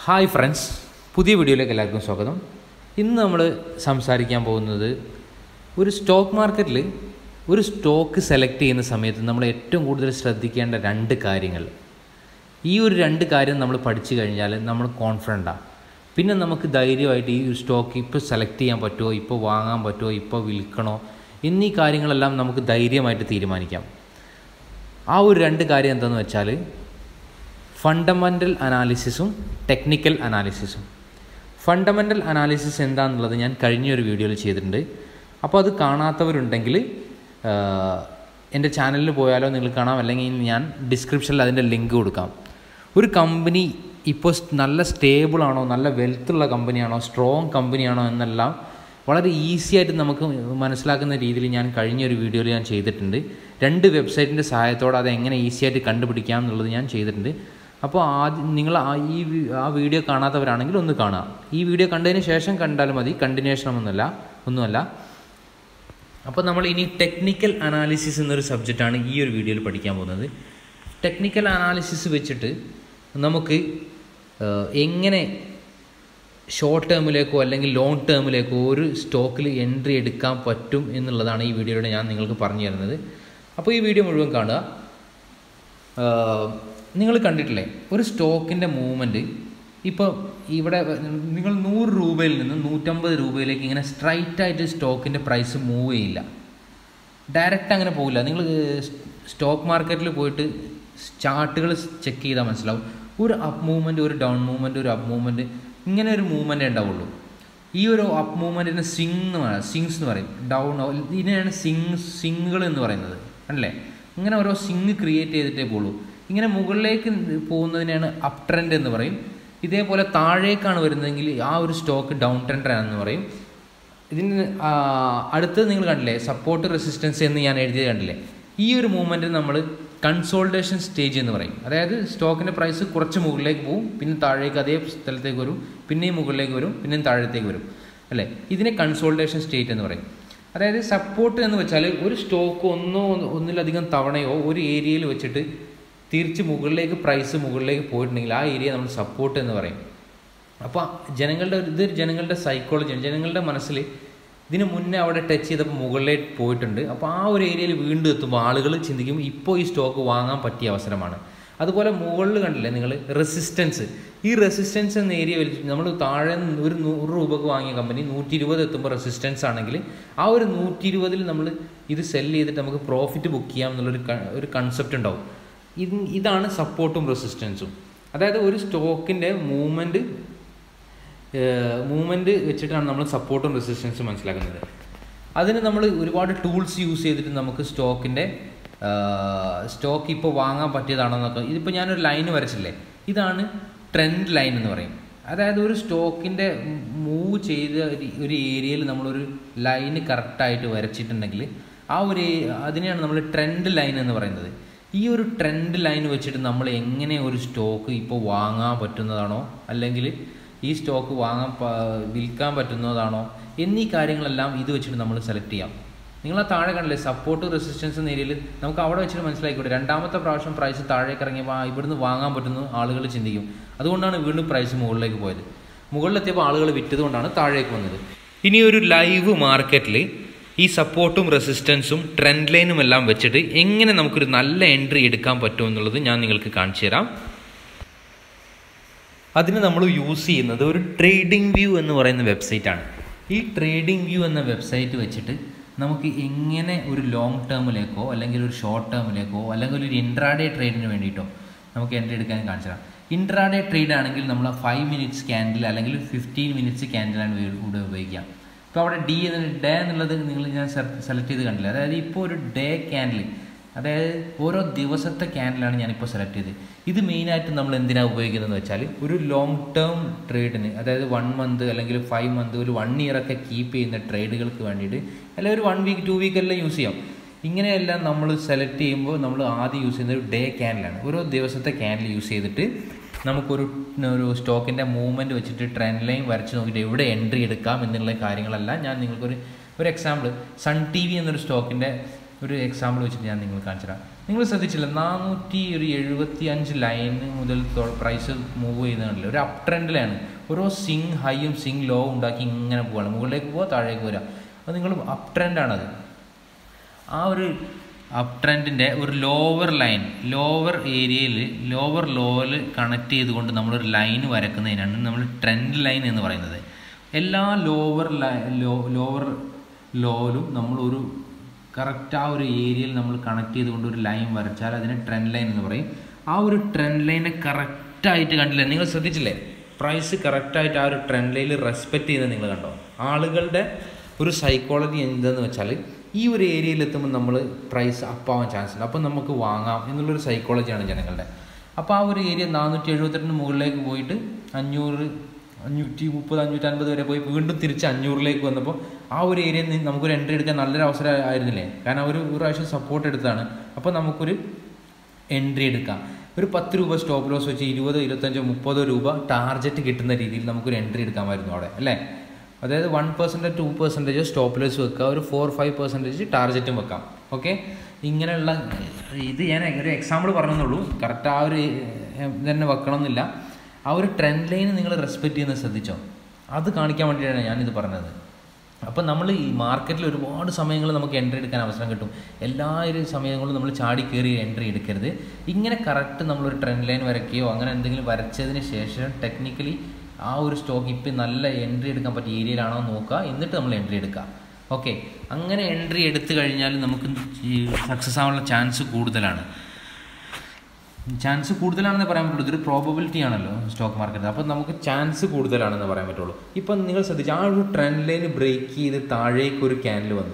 hi friends പുതിയ വീഡിയോയിലേക്ക് എല്ലാവർക്കും സ്വാഗതം ഇന്ന് നമ്മൾ സംസാരിക്കാൻ പോകുന്നത് ഒരു സ്റ്റോക്ക് മാർക്കറ്റിൽ ഒരു സ്റ്റോക്ക് സെലക്ട് ചെയ്യുന്ന സമയത്ത് നമ്മൾ ഏറ്റവും കൂടുതൽ ശ്രദ്ധിക്കേണ്ട രണ്ട് കാര്യങ്ങൾ ഈ ഒരു രണ്ട് കാര്യം നമ്മൾ പഠിച്ചു കഴിഞ്ഞാൽ നമ്മൾ കോൺഫിഡൻ്റാണ് പിന്നെ നമുക്ക് ധൈര്യമായിട്ട് ഈ ഒരു സ്റ്റോക്ക് ഇപ്പോൾ സെലക്ട് ചെയ്യാൻ പറ്റുമോ ഇപ്പോൾ വാങ്ങാൻ പറ്റുമോ ഇപ്പോൾ വിൽക്കണോ എന്നീ കാര്യങ്ങളെല്ലാം നമുക്ക് ധൈര്യമായിട്ട് തീരുമാനിക്കാം ആ ഒരു രണ്ട് കാര്യം എന്താണെന്ന് വെച്ചാൽ ഫണ്ടമെൻ്റൽ അനാലിസിസും ടെക്നിക്കൽ അനാലിസിസും ഫണ്ടമെൻ്റൽ അനാലിസിസ് എന്താണെന്നുള്ളത് ഞാൻ കഴിഞ്ഞ ഒരു വീഡിയോയിൽ ചെയ്തിട്ടുണ്ട് അപ്പോൾ അത് കാണാത്തവരുണ്ടെങ്കിൽ എൻ്റെ ചാനലിൽ പോയാലോ നിങ്ങൾ കാണാം അല്ലെങ്കിൽ ഞാൻ ഡിസ്ക്രിപ്ഷനിൽ അതിൻ്റെ ലിങ്ക് കൊടുക്കാം ഒരു കമ്പനി ഇപ്പോൾ നല്ല സ്റ്റേബിൾ ആണോ നല്ല വെൽത്തുള്ള കമ്പനിയാണോ സ്ട്രോങ് കമ്പനിയാണോ എന്നെല്ലാം വളരെ ഈസി ആയിട്ട് നമുക്ക് മനസ്സിലാക്കുന്ന രീതിയിൽ ഞാൻ കഴിഞ്ഞ ഒരു വീഡിയോയിൽ ഞാൻ ചെയ്തിട്ടുണ്ട് രണ്ട് വെബ്സൈറ്റിൻ്റെ സഹായത്തോടെ അത് എങ്ങനെ ഈസി ആയിട്ട് കണ്ടുപിടിക്കാം എന്നുള്ളത് ഞാൻ ചെയ്തിട്ടുണ്ട് അപ്പോൾ ആദ്യം നിങ്ങൾ ആ ഈ ആ വീഡിയോ കാണാത്തവരാണെങ്കിൽ ഒന്ന് കാണുക ഈ വീഡിയോ കണ്ടതിന് ശേഷം കണ്ടാലും മതി കണ്ടിന്യൂഷൻ ഒന്നുമല്ല ഒന്നുമല്ല അപ്പോൾ നമ്മൾ ഇനി ടെക്നിക്കൽ അനാലിസിസ് എന്നൊരു സബ്ജക്റ്റാണ് ഈ ഒരു വീഡിയോയിൽ പഠിക്കാൻ പോകുന്നത് ടെക്നിക്കൽ അനാലിസിസ് വെച്ചിട്ട് നമുക്ക് എങ്ങനെ ഷോർട്ട് ടേമിലേക്കോ അല്ലെങ്കിൽ ലോങ് ടേമിലേക്കോ ഒരു സ്റ്റോക്കിൽ എൻട്രി എടുക്കാൻ പറ്റും എന്നുള്ളതാണ് ഈ വീഡിയോയിലൂടെ ഞാൻ നിങ്ങൾക്ക് പറഞ്ഞു തരുന്നത് അപ്പോൾ ഈ വീഡിയോ മുഴുവൻ കാണുക നിങ്ങൾ കണ്ടിട്ടില്ലേ ഒരു സ്റ്റോക്കിൻ്റെ മൂവ്മെൻറ്റ് ഇപ്പോൾ ഇവിടെ നിങ്ങൾ നൂറ് രൂപയിൽ നിന്ന് നൂറ്റമ്പത് രൂപയിലേക്ക് ഇങ്ങനെ സ്ട്രൈറ്റ് ആയിട്ട് സ്റ്റോക്കിൻ്റെ പ്രൈസ് മൂവ് ചെയ്യില്ല ഡയറക്റ്റ് അങ്ങനെ പോകില്ല നിങ്ങൾ സ്റ്റോക്ക് മാർക്കറ്റിൽ പോയിട്ട് ചാർട്ടുകൾ ചെക്ക് ചെയ്താൽ മനസ്സിലാവും ഒരു അപ്പ് മൂവ്മെൻറ്റ് ഒരു ഡൗൺ മൂവ്മെൻറ്റ് ഒരു അപ്പ് മൂവ്മെൻറ്റ് ഇങ്ങനെ ഒരു മൂവ്മെൻറ്റേ ഉണ്ടാവുള്ളൂ ഈ ഒരു അപ്പ് മൂവ്മെൻറ്റിന് സ്വിങ് എന്ന് പറയാം സ്വിങ്സ് എന്ന് പറയും ഡൗൺ ഇതിനെയാണ് സിങ് സിങ്ങുകൾ എന്ന് പറയുന്നത് അല്ലേ ഇങ്ങനെ ഓരോ സിങ് ക്രിയേറ്റ് ചെയ്തിട്ടേ പോകുള്ളൂ ഇങ്ങനെ മുകളിലേക്ക് പോകുന്നതിനാണ് അപ് ട്രെൻഡ് എന്ന് പറയും ഇതേപോലെ താഴേക്കാണ് വരുന്നതെങ്കിൽ ആ ഒരു സ്റ്റോക്ക് ഡൗൺ ട്രെൻഡ് ആണെന്ന് പറയും ഇതിന് അടുത്തത് നിങ്ങൾ കണ്ടില്ലേ സപ്പോർട്ട് റെസിസ്റ്റൻസ് എന്ന് ഞാൻ എഴുതിയത് കണ്ടില്ലേ ഈ ഒരു മൂവ്മെൻറ്റ് നമ്മൾ കൺസോൾട്ടേഷൻ സ്റ്റേജ് എന്ന് പറയും അതായത് സ്റ്റോക്കിൻ്റെ പ്രൈസ് കുറച്ച് മുകളിലേക്ക് പോകും പിന്നെ താഴേക്ക് അതേ സ്ഥലത്തേക്ക് വരും പിന്നെയും മുകളിലേക്ക് വരും പിന്നെയും താഴത്തേക്ക് വരും അല്ലേ ഇതിനെ കൺസോൾട്ടേഷൻ സ്റ്റേറ്റ് എന്ന് പറയും അതായത് സപ്പോർട്ട് എന്ന് വെച്ചാൽ ഒരു സ്റ്റോക്ക് ഒന്നോ ഒന്നിലധികം തവണയോ ഒരു ഏരിയയിൽ വെച്ചിട്ട് തിരിച്ച് മുകളിലേക്ക് പ്രൈസ് മുകളിലേക്ക് പോയിട്ടുണ്ടെങ്കിൽ ആ ഏരിയ നമ്മൾ സപ്പോർട്ട് എന്ന് പറയും അപ്പോൾ ജനങ്ങളുടെ ഇത് ജനങ്ങളുടെ സൈക്കോളജിയാണ് ജനങ്ങളുടെ മനസ്സിൽ ഇതിന് മുന്നേ അവിടെ ടച്ച് ചെയ്തപ്പോൾ മുകളിലേക്ക് പോയിട്ടുണ്ട് അപ്പോൾ ആ ഒരു ഏരിയയിൽ വീണ്ടും എത്തുമ്പോൾ ആളുകൾ ചിന്തിക്കും ഇപ്പോൾ ഈ സ്റ്റോക്ക് വാങ്ങാൻ പറ്റിയ അവസരമാണ് അതുപോലെ മുകളിൽ കണ്ടില്ലേ നിങ്ങൾ റെസിസ്റ്റൻസ് ഈ റെസിസ്റ്റൻസ് എന്ന ഏരിയ വലിച്ച് നമ്മൾ താഴെ ഒരു നൂറ് രൂപക്ക് വാങ്ങിയ കമ്പനി നൂറ്റി ഇരുപത് എത്തുമ്പോൾ റെസിസ്റ്റൻസ് ആണെങ്കിൽ ആ ഒരു നൂറ്റി ഇരുപതിൽ നമ്മൾ ഇത് സെല് ചെയ്തിട്ട് നമുക്ക് പ്രോഫിറ്റ് ബുക്ക് ചെയ്യാം എന്നുള്ളൊരു ഒരു കൺസെപ്റ്റ് ഉണ്ടാവും ഇത് ഇതാണ് സപ്പോർട്ടും റെസിസ്റ്റൻസും അതായത് ഒരു സ്റ്റോക്കിൻ്റെ മൂവ്മെൻറ്റ് മൂവ്മെൻറ്റ് വെച്ചിട്ടാണ് നമ്മൾ സപ്പോർട്ടും റെസിസ്റ്റൻസും മനസ്സിലാക്കുന്നത് അതിന് നമ്മൾ ഒരുപാട് ടൂൾസ് യൂസ് ചെയ്തിട്ട് നമുക്ക് സ്റ്റോക്കിൻ്റെ സ്റ്റോക്ക് ഇപ്പോൾ വാങ്ങാൻ പറ്റിയതാണോ എന്നൊക്കെ ഇതിപ്പോൾ ഞാനൊരു ലൈൻ വരച്ചില്ലേ ഇതാണ് ട്രെൻഡ് ലൈൻ എന്ന് പറയും അതായത് ഒരു സ്റ്റോക്കിൻ്റെ മൂവ് ചെയ്ത ഒരു ഏരിയയിൽ നമ്മളൊരു ലൈന് കറക്റ്റായിട്ട് വരച്ചിട്ടുണ്ടെങ്കിൽ ആ ഒരു അതിനെയാണ് നമ്മൾ ട്രെൻഡ് ലൈൻ എന്ന് പറയുന്നത് ഈ ഒരു ട്രെൻഡ് ലൈൻ വെച്ചിട്ട് നമ്മൾ എങ്ങനെ ഒരു സ്റ്റോക്ക് ഇപ്പോൾ വാങ്ങാൻ പറ്റുന്നതാണോ അല്ലെങ്കിൽ ഈ സ്റ്റോക്ക് വാങ്ങാൻ വിൽക്കാൻ പറ്റുന്നതാണോ എന്നീ കാര്യങ്ങളെല്ലാം ഇത് വെച്ചിട്ട് നമ്മൾ സെലക്ട് ചെയ്യാം നിങ്ങൾ ആ താഴെ കണ്ടില്ലേ സപ്പോർട്ട് റെസിസ്റ്റൻസ് എന്ന ഏരിയയിൽ നമുക്ക് അവിടെ വെച്ചിട്ട് മനസ്സിലാക്കിക്കൂടെ രണ്ടാമത്തെ പ്രാവശ്യം പ്രൈസ് താഴേക്ക് ഇറങ്ങിയപ്പോൾ ഇവിടുന്ന് വാങ്ങാൻ പറ്റുന്നു ആളുകൾ ചിന്തിക്കും അതുകൊണ്ടാണ് വീണ്ടും പ്രൈസ് മുകളിലേക്ക് പോയത് മുകളിലെത്തിയപ്പോൾ ആളുകൾ വിറ്റത് കൊണ്ടാണ് താഴേക്ക് വന്നത് ഇനി ഒരു ലൈവ് മാർക്കറ്റിൽ ഈ സപ്പോർട്ടും റെസിസ്റ്റൻസും ട്രെൻഡ് ലൈനും എല്ലാം വെച്ചിട്ട് എങ്ങനെ നമുക്കൊരു നല്ല എൻട്രി എടുക്കാൻ പറ്റും എന്നുള്ളത് ഞാൻ നിങ്ങൾക്ക് കാണിച്ചു തരാം അതിന് നമ്മൾ യൂസ് ചെയ്യുന്നത് ഒരു ട്രേഡിംഗ് വ്യൂ എന്ന് പറയുന്ന വെബ്സൈറ്റാണ് ഈ ട്രേഡിംഗ് വ്യൂ എന്ന വെബ്സൈറ്റ് വെച്ചിട്ട് നമുക്ക് എങ്ങനെ ഒരു ലോങ് ടേമിലേക്കോ അല്ലെങ്കിൽ ഒരു ഷോർട്ട് ടേമിലേക്കോ അല്ലെങ്കിൽ ഒരു ഇൻട്രാഡേ ട്രേഡിന് വേണ്ടിയിട്ടോ നമുക്ക് എൻട്രി എടുക്കാൻ കാണിച്ചു തരാം ഇൻട്രാഡേ ട്രേഡ് ആണെങ്കിൽ നമ്മൾ ഫൈവ് മിനിറ്റ്സ് ക്യാൻഡിൽ അല്ലെങ്കിൽ ഫിഫ്റ്റീൻ മിനിറ്റ്സ് ക്യാൻഡിലാണ് ഇവിടെ ഉപയോഗിക്കുക ഇപ്പോൾ അവിടെ ഡി എന്ന ഡേ എന്നുള്ളത് നിങ്ങൾ ഞാൻ സെലക്ട് ചെയ്ത് കണ്ടില്ല അതായത് ഇപ്പോൾ ഒരു ഡേ ക്യാൻഡിൽ അതായത് ഓരോ ദിവസത്തെ ക്യാൻഡിലാണ് ഞാനിപ്പോൾ സെലക്ട് ചെയ്തത് ഇത് മെയിനായിട്ട് നമ്മൾ എന്തിനാണ് ഉപയോഗിക്കുന്നതെന്ന് വെച്ചാൽ ഒരു ലോങ് ടേം ട്രേഡിന് അതായത് വൺ മന്ത് അല്ലെങ്കിൽ ഫൈവ് മന്ത് ഒരു വൺ ഇയർ ഒക്കെ കീപ്പ് ചെയ്യുന്ന ട്രേഡുകൾക്ക് വേണ്ടിയിട്ട് അല്ലെങ്കിൽ ഒരു വൺ വീക്ക് ടു വീക്ക് എല്ലാം യൂസ് ചെയ്യാം ഇങ്ങനെയെല്ലാം നമ്മൾ സെലക്ട് ചെയ്യുമ്പോൾ നമ്മൾ ആദ്യം യൂസ് ചെയ്യുന്നത് ഡേ ക്യാൻഡിലാണ് ഓരോ ദിവസത്തെ ക്യാൻഡിൽ യൂസ് ചെയ്തിട്ട് നമുക്കൊരു ഒരു സ്റ്റോക്കിൻ്റെ മൂവ്മെൻറ്റ് വെച്ചിട്ട് ട്രെൻഡ് ലൈൻ വരച്ച് നോക്കിയിട്ട് എവിടെ എൻട്രി എടുക്കാം എന്നുള്ള കാര്യങ്ങളെല്ലാം ഞാൻ നിങ്ങൾക്കൊരു ഒരു എക്സാമ്പിൾ സൺ ടി വി എന്നൊരു സ്റ്റോക്കിൻ്റെ ഒരു എക്സാമ്പിൾ വെച്ചിട്ട് ഞാൻ നിങ്ങൾക്ക് കാണിച്ചു തരാം നിങ്ങൾ ശ്രദ്ധിച്ചില്ല നാനൂറ്റി ഒരു എഴുപത്തി അഞ്ച് ലൈൻ മുതൽ പ്രൈസ് മൂവ് ചെയ്യുന്നുണ്ടല്ലോ ഒരു അപ് ട്രെൻഡിലാണ് ഓരോ സിങ് ഹൈയും സിങ് ലോ ഉണ്ടാക്കി ഇങ്ങനെ പോവാണ് മുകളിലേക്ക് പോവുക താഴേക്ക് വരിക അത് നിങ്ങൾ അപ് ട്രെൻഡാണത് ആ ഒരു അപ് ട്രെൻഡിൻ്റെ ഒരു ലോവർ ലൈൻ ലോവർ ഏരിയയിൽ ലോവർ ലോയിൽ കണക്ട് ചെയ്തുകൊണ്ട് നമ്മളൊരു ലൈൻ വരക്കുന്നതിനാണ് നമ്മൾ ട്രെൻഡ് ലൈൻ എന്ന് പറയുന്നത് എല്ലാ ലോവർ ലൈ ലോ ലോവർ ലോയിലും നമ്മളൊരു കറക്റ്റ് ആ ഒരു ഏരിയയിൽ നമ്മൾ കണക്ട് ചെയ്തുകൊണ്ട് ഒരു ലൈൻ വരച്ചാൽ അതിനെ ട്രെൻഡ് ലൈൻ എന്ന് പറയും ആ ഒരു ട്രെൻഡ് ലൈനെ കറക്റ്റായിട്ട് കണ്ടില്ലേ നിങ്ങൾ ശ്രദ്ധിച്ചില്ലേ പ്രൈസ് കറക്റ്റായിട്ട് ആ ഒരു ട്രെൻഡ് ലൈനിൽ റെസ്പെക്റ്റ് ചെയ്യുന്നത് നിങ്ങൾ കണ്ടോ ആളുകളുടെ ഒരു സൈക്കോളജി എന്തെന്ന് വെച്ചാൽ ഈ ഒരു ഏരിയയിൽ എത്തുമ്പോൾ നമ്മൾ പ്രൈസ് അപ്പാവാൻ ചാൻസ് ഉണ്ട് അപ്പോൾ നമുക്ക് വാങ്ങാം എന്നുള്ളൊരു സൈക്കോളജിയാണ് ജനങ്ങളുടെ അപ്പോൾ ആ ഒരു ഏരിയ നാനൂറ്റി എഴുപത്തെട്ടിന് മുകളിലേക്ക് പോയിട്ട് അഞ്ഞൂറ് അഞ്ഞൂറ്റി മുപ്പത് അഞ്ഞൂറ്റി അൻപത് വരെ പോയി വീണ്ടും തിരിച്ച് അഞ്ഞൂറിലേക്ക് വന്നപ്പോൾ ആ ഒരു ഏരിയയിൽ നിന്ന് നമുക്കൊരു എൻട്രി എടുക്കാൻ നല്ലൊരു അവസരം ആയിരുന്നില്ലേ കാരണം ഒരു ഒരു പ്രാവശ്യം സപ്പോർട്ട് എടുത്താണ് അപ്പോൾ നമുക്കൊരു എൻട്രി എടുക്കാം ഒരു പത്ത് രൂപ സ്റ്റോപ്പ് ലോസ് വെച്ച് ഇരുപത് ഇരുപത്തഞ്ചോ മുപ്പതോ രൂപ ടാർജറ്റ് കിട്ടുന്ന രീതിയിൽ നമുക്കൊരു എൻട്രി എടുക്കാമായിരുന്നു അവിടെ അല്ലേ അതായത് one percentage two percentage stop loss വെക്കുക ഒരു ഫോർ ഫൈവ് പെർസെൻറ്റേജ് ടാർജറ്റും വെക്കാം ഓക്കെ ഇങ്ങനെയുള്ള ഇത് ഞാൻ ഒരു എക്സാമ്പിൾ പറഞ്ഞെന്നുള്ളൂ കറക്റ്റ് ആ ഒരു തന്നെ വെക്കണമെന്നില്ല ആ ഒരു ട്രെൻഡ് ലൈൻ നിങ്ങൾ റെസ്പെക്റ്റ് ചെയ്യുന്നത് ശ്രദ്ധിച്ചോ അത് കാണിക്കാൻ വേണ്ടിയിട്ടാണ് ഞാനിത് പറഞ്ഞത് അപ്പം നമ്മൾ ഈ മാർക്കറ്റിൽ ഒരുപാട് സമയങ്ങൾ നമുക്ക് എൻട്രി എടുക്കാൻ അവസരം കിട്ടും എല്ലാ ഒരു സമയങ്ങളും നമ്മൾ ചാടി കയറി എൻട്രി എടുക്കരുത് ഇങ്ങനെ കറക്റ്റ് നമ്മളൊരു ട്രെൻഡ് ലൈൻ വരയ്ക്കുകയോ അങ്ങനെ എന്തെങ്കിലും വരച്ചതിന് ശേഷം ടെക്നിക്കലി ആ ഒരു സ്റ്റോക്ക് ഇപ്പം നല്ല എൻട്രി എടുക്കാൻ പറ്റിയ ഏരിയയിലാണോ നോക്കുക എന്നിട്ട് നമ്മൾ എൻട്രി എടുക്കുക ഓക്കെ അങ്ങനെ എൻട്രി എടുത്തു കഴിഞ്ഞാൽ നമുക്ക് സക്സസ് ആവാനുള്ള ചാൻസ് കൂടുതലാണ് ചാൻസ് കൂടുതലാണെന്ന് പറയാൻ പറ്റുള്ളൂ ഇതൊരു പ്രോബബിലിറ്റി ആണല്ലോ സ്റ്റോക്ക് മാർക്കറ്റ് അപ്പോൾ നമുക്ക് ചാൻസ് കൂടുതലാണെന്ന് പറയാൻ പറ്റുള്ളൂ ഇപ്പം നിങ്ങൾ ശ്രദ്ധിച്ചു ആ ഒരു ട്രെൻഡ് ലൈൻ ബ്രേക്ക് ചെയ്ത് താഴേക്ക് ഒരു ക്യാൻഡിൽ വന്നു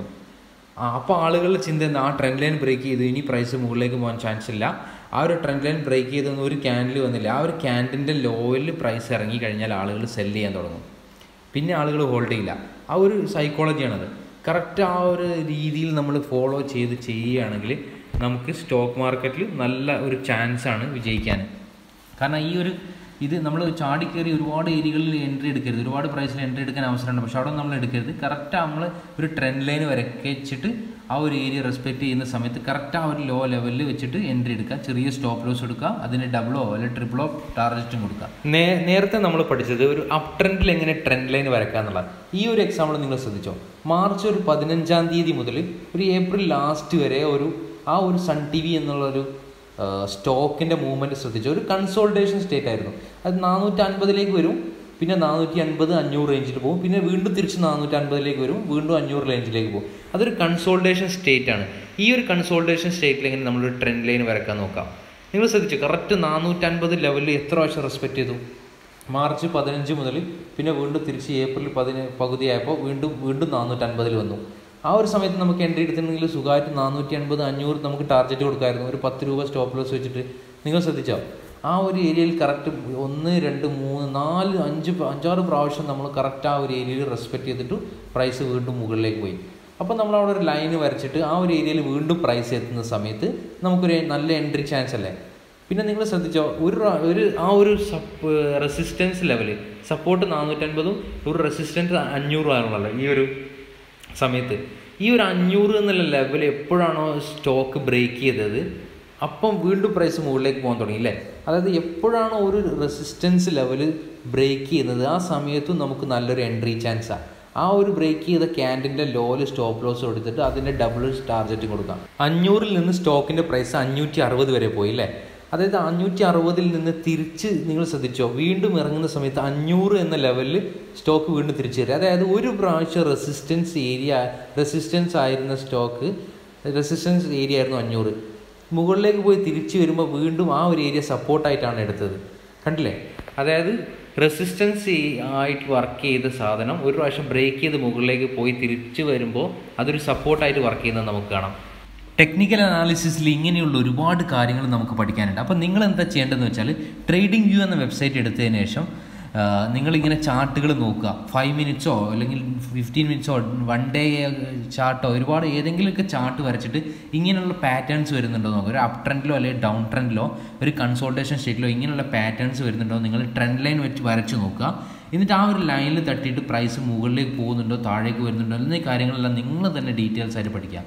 ആ അപ്പോൾ ആളുകളുടെ ചിന്ത എന്താ ആ ട്രെൻഡ് ലൈൻ ബ്രേക്ക് ചെയ്ത് ഇനി പ്രൈസ് മുകളിലേക്ക് പോകാൻ ചാൻസ് ഇല്ല ആ ഒരു ട്രെൻഡ് ലൈൻ ബ്രേക്ക് ചെയ്തൊന്നും ഒരു ക്യാൻഡിൽ വന്നില്ല ആ ഒരു ക്യാൻഡിൻ്റെ ലോയിൽ പ്രൈസ് ഇറങ്ങി കഴിഞ്ഞാൽ ആളുകൾ സെല്ല് ചെയ്യാൻ തുടങ്ങും പിന്നെ ആളുകൾ ഹോൾഡ് ചെയ്യില്ല ആ ഒരു സൈക്കോളജിയാണത് കറക്റ്റ് ആ ഒരു രീതിയിൽ നമ്മൾ ഫോളോ ചെയ്ത് ചെയ്യുകയാണെങ്കിൽ നമുക്ക് സ്റ്റോക്ക് മാർക്കറ്റിൽ നല്ല ഒരു ചാൻസാണ് വിജയിക്കാൻ കാരണം ഈ ഒരു ഇത് നമ്മൾ ചാടിക്കയറി ഒരുപാട് ഏരിയകളിൽ എൻട്രി എടുക്കരുത് ഒരുപാട് പ്രൈസിൽ എൻട്രി എടുക്കാൻ അവസരമുണ്ട് പക്ഷെ അവിടെ നമ്മൾ എടുക്കരുത് കറക്റ്റ് നമ്മൾ ഒരു ട്രെൻഡ് ലൈൻ വരക്കിച്ചിട്ട് ആ ഒരു ഏരിയ റെസ്പെക്റ്റ് ചെയ്യുന്ന സമയത്ത് കറക്റ്റ് ആ ഒരു ലോ ലെവലിൽ വെച്ചിട്ട് എൻട്രി എടുക്കുക ചെറിയ സ്റ്റോപ്പ് ലോസ് എടുക്കുക അതിന് ഡബിളോ അല്ലെങ്കിൽ ട്രിപ്പിളോ ടാർജറ്റും കൊടുക്കുക നേ നേരത്തെ നമ്മൾ പഠിച്ചത് ഒരു അപ് ട്രെൻഡിൽ എങ്ങനെ ട്രെൻഡ് ലൈൻ വരക്കുക എന്നുള്ളത് ഈ ഒരു എക്സാമ്പിൾ നിങ്ങൾ ശ്രദ്ധിച്ചോ മാർച്ച് ഒരു പതിനഞ്ചാം തീയതി മുതൽ ഒരു ഏപ്രിൽ ലാസ്റ്റ് വരെ ഒരു ആ ഒരു സൺ ടി വി എന്നുള്ളൊരു സ്റ്റോക്കിൻ്റെ മൂവ്മെൻറ്റ് ശ്രദ്ധിച്ചു ഒരു കൺസോൾട്ടേഷൻ സ്റ്റേറ്റ് ആയിരുന്നു അത് നാനൂറ്റി അൻപതിലേക്ക് വരും പിന്നെ നാനൂറ്റി അൻപത് അഞ്ഞൂറ് റേഞ്ചിൽ പോകും പിന്നെ വീണ്ടും തിരിച്ച് നാനൂറ്റി അൻപതിലേക്ക് വരും വീണ്ടും അഞ്ഞൂറ് റേഞ്ചിലേക്ക് പോകും അതൊരു കൺസോൾട്ടേഷൻ സ്റ്റേറ്റ് ആണ് ഈ ഒരു കൺസോൾട്ടേഷൻ സ്റ്റേറ്റിൽ എങ്ങനെ നമ്മളൊരു ട്രെൻഡ് ലൈൻ വരക്കാൻ നോക്കാം നിങ്ങൾ ശ്രദ്ധിച്ചു കറക്റ്റ് നാനൂറ്റൻപത് ലെവലിൽ എത്ര പ്രാവശ്യം റെസ്പെക്റ്റ് ചെയ്തു മാർച്ച് പതിനഞ്ച് മുതൽ പിന്നെ വീണ്ടും തിരിച്ച് ഏപ്രിൽ പതിന പകുതിയായപ്പോൾ വീണ്ടും വീണ്ടും നാനൂറ്റൻപതിൽ വന്നു ആ ഒരു സമയത്ത് നമുക്ക് എൻട്രി എടുത്തിട്ടുണ്ടെങ്കിൽ സുഖമായിട്ട് നാനൂറ്റി അൻപത് അഞ്ഞൂറ് നമുക്ക് ടാർഗറ്റ് കൊടുക്കാമായിരുന്നു ഒരു പത്ത് രൂപ സ്റ്റോപ്പ് ലോസ് വെച്ചിട്ട് നിങ്ങൾ ശ്രദ്ധിച്ചോ ആ ഒരു ഏരിയയിൽ കറക്റ്റ് ഒന്ന് രണ്ട് മൂന്ന് നാല് അഞ്ച് അഞ്ചാറ് പ്രാവശ്യം നമ്മൾ കറക്റ്റ് ആ ഒരു ഏരിയയിൽ റെസ്പെക്റ്റ് ചെയ്തിട്ട് പ്രൈസ് വീണ്ടും മുകളിലേക്ക് പോയി അപ്പോൾ നമ്മൾ അവിടെ ഒരു ലൈന് വരച്ചിട്ട് ആ ഒരു ഏരിയയിൽ വീണ്ടും പ്രൈസ് എത്തുന്ന സമയത്ത് നമുക്കൊരു നല്ല എൻട്രി ചാൻസ് അല്ലേ പിന്നെ നിങ്ങൾ ശ്രദ്ധിച്ചോ ഒരു ഒരു ആ ഒരു സപ്പ് റെസിസ്റ്റൻസ് ലെവൽ സപ്പോർട്ട് നാനൂറ്റൻപതും ഒരു റെസിസ്റ്റൻസ് അഞ്ഞൂറും ആണല്ലോ ഈ ഒരു സമയത്ത് ഈ ഒരു അഞ്ഞൂറ് എന്നുള്ള ലെവൽ എപ്പോഴാണോ സ്റ്റോക്ക് ബ്രേക്ക് ചെയ്തത് അപ്പം വീണ്ടും പ്രൈസ് മുകളിലേക്ക് പോകാൻ തുടങ്ങി അല്ലേ അതായത് എപ്പോഴാണോ ഒരു റെസിസ്റ്റൻസ് ലെവൽ ബ്രേക്ക് ചെയ്യുന്നത് ആ സമയത്തും നമുക്ക് നല്ലൊരു എൻട്രി ചാൻസാണ് ആ ഒരു ബ്രേക്ക് ചെയ്ത ക്യാൻഡിൻ്റെ ലോയിൽ സ്റ്റോപ്പ് ലോസ് കൊടുത്തിട്ട് അതിൻ്റെ ഡബിൾ ടാർജറ്റ് കൊടുക്കാം അഞ്ഞൂറിൽ നിന്ന് സ്റ്റോക്കിൻ്റെ പ്രൈസ് അഞ്ഞൂറ്റി അറുപത് വരെ പോയി അല്ലേ അതായത് അഞ്ഞൂറ്റി അറുപതിൽ നിന്ന് തിരിച്ച് നിങ്ങൾ ശ്രദ്ധിച്ചോ വീണ്ടും ഇറങ്ങുന്ന സമയത്ത് അഞ്ഞൂറ് എന്ന ലെവലിൽ സ്റ്റോക്ക് വീണ്ടും തിരിച്ചു തരും അതായത് ഒരു പ്രാവശ്യം റെസിസ്റ്റൻസ് ഏരിയ റെസിസ്റ്റൻസ് ആയിരുന്ന സ്റ്റോക്ക് റെസിസ്റ്റൻസ് ഏരിയ ആയിരുന്നു അഞ്ഞൂറ് മുകളിലേക്ക് പോയി തിരിച്ചു വരുമ്പോൾ വീണ്ടും ആ ഒരു ഏരിയ സപ്പോർട്ടായിട്ടാണ് എടുത്തത് കണ്ടില്ലേ അതായത് റെസിസ്റ്റൻസ് ആയിട്ട് വർക്ക് ചെയ്ത സാധനം ഒരു പ്രാവശ്യം ബ്രേക്ക് ചെയ്ത് മുകളിലേക്ക് പോയി തിരിച്ചു വരുമ്പോൾ അതൊരു സപ്പോർട്ടായിട്ട് വർക്ക് ചെയ്യുന്നത് നമുക്ക് കാണാം ടെക്നിക്കൽ അനാലിസിസിൽ ഇങ്ങനെയുള്ള ഒരുപാട് കാര്യങ്ങൾ നമുക്ക് പഠിക്കാനുണ്ട് അപ്പോൾ നിങ്ങൾ എന്താ ചെയ്യേണ്ടതെന്ന് വെച്ചാൽ ട്രേഡിംഗ് വ്യൂ എന്ന വെബ്സൈറ്റ് എടുത്തതിന് ശേഷം നിങ്ങളിങ്ങനെ ചാർട്ടുകൾ നോക്കുക ഫൈവ് മിനിറ്റ്സോ അല്ലെങ്കിൽ ഫിഫ്റ്റീൻ മിനിറ്റ്സോ വൺ ഡേ ചാർട്ടോ ഒരുപാട് ഏതെങ്കിലുമൊക്കെ ചാർട്ട് വരച്ചിട്ട് ഇങ്ങനെയുള്ള പാറ്റേൺസ് വരുന്നുണ്ടോ നോക്കുക ഒരു അപ് ട്രെൻഡിലോ അല്ലെങ്കിൽ ഡൗൺ ട്രെൻഡിലോ ഒരു കൺസോൾട്ടേഷൻ സ്റ്റേറ്റിലോ ഇങ്ങനെയുള്ള പാറ്റേൺസ് വരുന്നുണ്ടോ നിങ്ങൾ ട്രെൻഡ് ലൈൻ വെച്ച് വരച്ച് നോക്കുക എന്നിട്ട് ആ ഒരു ലൈനിൽ തട്ടിയിട്ട് പ്രൈസ് മുകളിലേക്ക് പോകുന്നുണ്ടോ താഴേക്ക് വരുന്നുണ്ടോ എന്നീ കാര്യങ്ങളെല്ലാം നിങ്ങൾ തന്നെ ഡീറ്റെയിൽസ് ആയിട്ട് പഠിക്കുക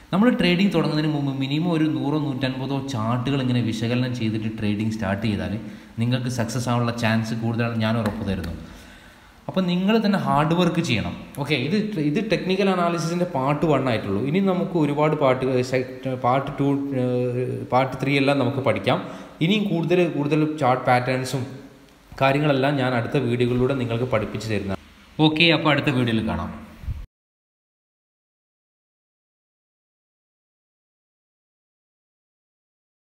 നമ്മൾ ട്രേഡിംഗ് തുടങ്ങുന്നതിന് മുമ്പ് മിനിമം ഒരു നൂറോ നൂറ്റൻപതോ ചാർട്ടുകൾ ഇങ്ങനെ വിശകലനം ചെയ്തിട്ട് ട്രേഡിംഗ് സ്റ്റാർട്ട് ചെയ്താൽ നിങ്ങൾക്ക് സക്സസ് ആവാനുള്ള ചാൻസ് കൂടുതലാണ് ഞാൻ ഉറപ്പ് തരുന്നു അപ്പോൾ നിങ്ങൾ തന്നെ ഹാർഡ് വർക്ക് ചെയ്യണം ഓക്കെ ഇത് ഇത് ടെക്നിക്കൽ അനാലിസിസിൻ്റെ പാർട്ട് വൺ ആയിട്ടുള്ളൂ ഇനി നമുക്ക് ഒരുപാട് part part two part three എല്ലാം നമുക്ക് പഠിക്കാം ഇനിയും കൂടുതൽ കൂടുതൽ ചാർട്ട് പാറ്റേൺസും കാര്യങ്ങളെല്ലാം ഞാൻ അടുത്ത വീഡിയോകളിലൂടെ നിങ്ങൾക്ക് പഠിപ്പിച്ചു തരുന്നതാണ് ഓക്കെ അപ്പോൾ അടുത്ത വീഡിയോയിൽ കാണാം